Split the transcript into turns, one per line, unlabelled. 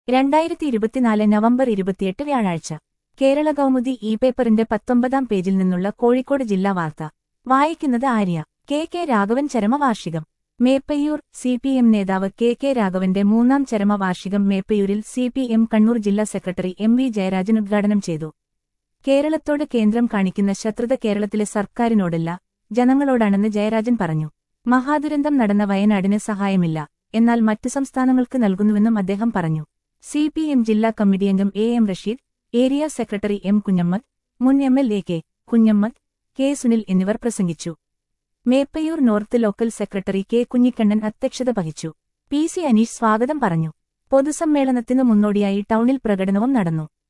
രണ്ടായിരത്തി ഇരുപത്തിനാല് നവംബർ ഇരുപത്തിയെട്ട് വ്യാഴാഴ്ച കേരള കൗമുദി ഇ പേപ്പറിന്റെ പത്തൊമ്പതാം പേജിൽ നിന്നുള്ള കോഴിക്കോട് ജില്ലാ വാർത്ത വായിക്കുന്നത് ആര്യ കെ കെ രാഘവൻ ചരമവാർഷികം മേപ്പയ്യൂർ സി പി എം നേതാവ് കെ കെ രാഘവന്റെ മൂന്നാം ചരമവാർഷികം മേപ്പയ്യൂരിൽ സി പി എം കണ്ണൂർ ജില്ലാ സെക്രട്ടറി എം വി ജയരാജൻ ഉദ്ഘാടനം ചെയ്തു കേരളത്തോട് കേന്ദ്രം കാണിക്കുന്ന ശത്രുത കേരളത്തിലെ സർക്കാരിനോടല്ല ജനങ്ങളോടാണെന്ന് ജയരാജൻ പറഞ്ഞു മഹാദുരന്തം നടന്ന വയനാടിന് സഹായമില്ല എന്നാൽ മറ്റു സംസ്ഥാനങ്ങൾക്ക് നൽകുന്നുവെന്നും അദ്ദേഹം പറഞ്ഞു സി പി എം ജില്ലാ കമ്മിറ്റി അംഗം A M Rasheed area secretary M Kunhammad മുൻ M L A K Kunhammad K Sunil എന്നിവർ പ്രസംഗിച്ചു Meppayur north local secretary K Kunhikannan അധ്യക്ഷത വഹിച്ചു പി സി അനീഷ് സ്വാഗതം പറഞ്ഞു പൊതുസമ്മേളനത്തിനു മുന്നോടിയായി ടൗണിൽ പ്രകടനവും നടന്നു